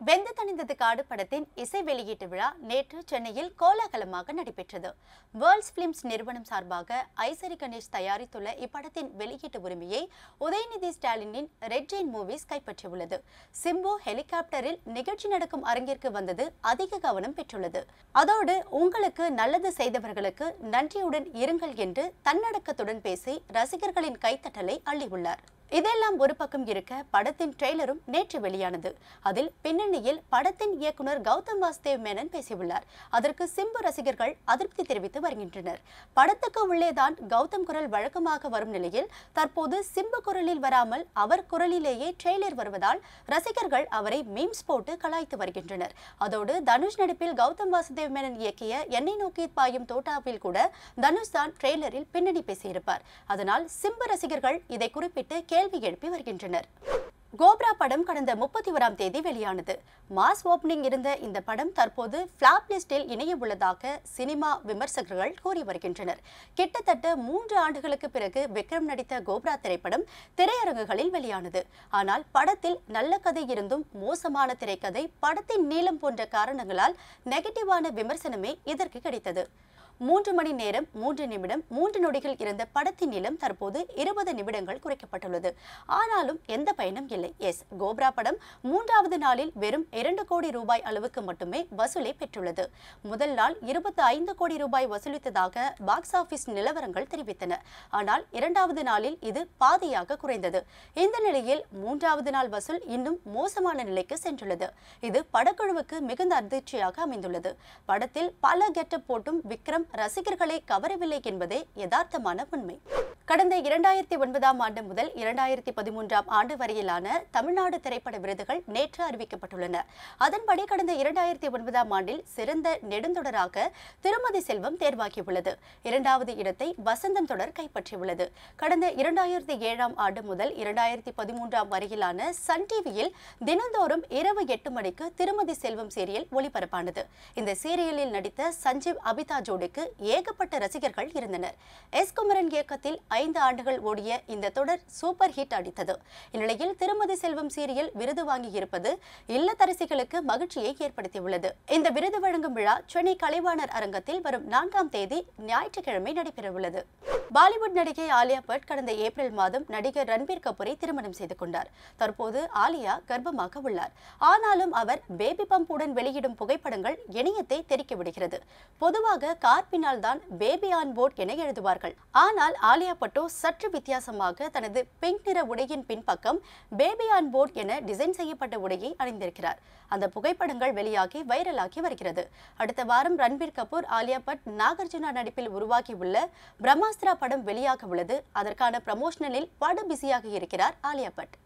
வெந்து தணிந்தது காடு படத்தின் இசை வெளியீட்டு விழா நேற்று சென்னையில் கோலாகலமாக நடைபெற்றது வேர்ல்ட்ஸ் பிலிம்ஸ் நிறுவனம் சார்பாக ஐசரி கணேஷ் தயாரித்துள்ள இப்படத்தின் வெளியீட்டு உரிமையை உதயநிதி ஸ்டாலினின் ரெட் ஜெயின் மூவிஸ் கைப்பற்றியுள்ளது சிம்பு ஹெலிகாப்டரில் நிகழ்ச்சி நடக்கும் அரங்கிற்கு வந்தது அதிக கவனம் பெற்றுள்ளது அதோடு உங்களுக்கு நல்லது செய்தவர்களுக்கு நன்றியுடன் இருங்கள் என்று தன்னடக்கத்துடன் பேசி ரசிகர்களின் கைத்தட்டலை அள்ளியுள்ளார் இதெல்லாம் ஒரு பக்கம் இருக்க படத்தின் ட்ரெய்லரும் நேற்று வெளியானது அதில் பின்னணியில் படத்தின் இயக்குனர் கௌதம் வாசுதேவ் மேனன் பேசியுள்ளார் அதற்கு சிம்பு ரசிகர்கள் அதிருப்தி தெரிவித்து வருகின்றனர் படத்துக்கு உள்ளேதான் கௌதம் குரல் வழக்கமாக வரும் நிலையில் தற்போது சிம்பு குரலில் வராமல் அவர் குரலிலேயே ட்ரெய்லர் வருவதால் ரசிகர்கள் அவரை மீம்ஸ் போட்டு கலாய்த்து வருகின்றனர் அதோடு தனுஷ் நடிப்பில் கௌதம் வாசுதேவ் மேனன் இயக்கிய என்னை நோக்கி பாயும் தோட்டாவில் கூட தனுஷ் தான் ட்ரெய்லரில் பின்னணி பேசியிருப்பார் அதனால் சிம்பு ரசிகர்கள் இதை குறிப்பிட்டு கேள்வி எழுப்பி வருகின்றனர் கோப்ரா படம் கடந்த முப்பத்தி ஓராம் தேதி வெளியானது மாஸ் ஓப்பனிங் இருந்த இந்த படம் தற்போது ஃபிளாப் லிஸ்டில் இணைய உள்ளதாக சினிமா விமர்சகர்கள் கூறி வருகின்றனர் கிட்டத்தட்ட மூன்று ஆண்டுகளுக்கு பிறகு விக்ரம் நடித்த கோப்ரா திரைப்படம் திரையரங்குகளில் வெளியானது ஆனால் படத்தில் நல்ல கதை இருந்தும் மோசமான திரைக்கதை படத்தின் நீளம் போன்ற காரணங்களால் நெகட்டிவான விமர்சனமே இதற்கு கிடைத்தது மூன்று மணி நேரம் மூன்று நிமிடம் மூன்று நொடிகள் இருந்த படத்தின் நீளம் தற்போது இருபது நிமிடங்கள் குறைக்கப்பட்டுள்ளது ஆனாலும் எந்த பயனும் இல்லை எஸ் கோப்ரா படம் மூன்றாவது நாளில் வெறும் இரண்டு கோடி ரூபாய் அளவுக்கு மட்டுமே வசூலை பெற்றுள்ளது முதல் நாள் இருபத்தி ஐந்து கோடி ரூபாய் வசூலித்ததாக பாக்ஸ் ஆபீஸ் நிலவரங்கள் தெரிவித்தன ஆனால் இரண்டாவது நாளில் இது பாதியாக குறைந்தது இந்த நிலையில் மூன்றாவது நாள் வசூல் இன்னும் மோசமான நிலைக்கு சென்றுள்ளது இது படக்குழுவுக்கு மிகுந்த அதிர்ச்சியாக அமைந்துள்ளது படத்தில் பல கெட்டப் போட்டும் விக்ரம் ரசிகர்களை கவரவில்லை என்பதே யதார்த்தமான உண்மை கடந்த இரண்டாயிரத்தி ஒன்பதாம் ஆண்டு முதல் இரண்டாயிரத்தி பதிமூன்றாம் ஆண்டு வரையிலான தமிழ்நாடு திரைப்பட விருதுகள் நேற்று அறிவிக்கப்பட்டுள்ளன அதன்படி கடந்த இரண்டாயிரத்தி ஒன்பதாம் ஆண்டில் சிறந்த நெடுந்தொடராக திருமதி செல்வம் தேர்வாகியுள்ளது இரண்டாவது இடத்தை வசந்தம் தொடர் கைப்பற்றியுள்ளது கடந்த இரண்டாயிரத்தி ஏழாம் ஆண்டு முதல் இரண்டாயிரத்தி பதிமூன்றாம் வரையிலான சன் டிவியில் தினந்தோறும் இரவு எட்டு மணிக்கு திருமதி செல்வம் சீரியல் ஒளிபரப்பானது இந்த சீரியலில் நடித்த சஞ்சீவ் அபிதா ஜோடிக்கு ஏகப்பட்ட ரசிகர்கள் இருந்தனர் எஸ் குமரன் இயக்கத்தில் ஐந்து ஆண்டுகள் ஓடிய இந்த தொடர் சூப்பர் ஹிட் அடித்தது இந்நிலையில் திருமதி செல்வம் சீரியல் விருது வாங்கியிருப்பது இல்லத்தரசிகளுக்கு மகிழ்ச்சியை ஏற்படுத்தியுள்ளது இந்த விருது வழங்கும் விழா சென்னை கலைவாணர் அரங்கத்தில் வரும் நான்காம் தேதி ஞாயிற்றுக்கிழமை நடைபெறவுள்ளது பாலிவுட் நடிகை ஆலியா பட் கடந்த ஏப்ரல் மாதம் நடிகர் ரன்பீர் கபூரை திருமணம் செய்து கொண்டார் தற்போது ஆலியா கர்ப்பமாக உள்ளார் ஆனாலும் அவர் பேபி பம்புடன் வெளியிடும் புகைப்படங்கள் இணையத்தை தெறிக்க விடுகிறது பொதுவாக கார் பின்னால் தான் பேபி ஆன் போர்ட் என எழுதுவார்கள் ஆனால் ஆலியா பட்டோ சற்று வித்தியாசமாக தனது பிங்க் நிற உடையின் பின்பக்கம் பேபி ஆன் போர்ட் என டிசைன் செய்யப்பட்ட உடையை அணிந்திருக்கிறார் அந்த புகைப்படங்கள் வெளியாகி வைரலாகி வருகிறது அடுத்த வாரம் ரன்பீர் கபூர் ஆலியா பட் நாகார்ஜுனா நடிப்பில் உருவாகியுள்ள பிரம்மாஸ்திரா படம் வெளியாக உள்ளது அதற்கான ப்ரமோஷனலில் படு பிஸியாக இருக்கிறார் ஆலியா பட்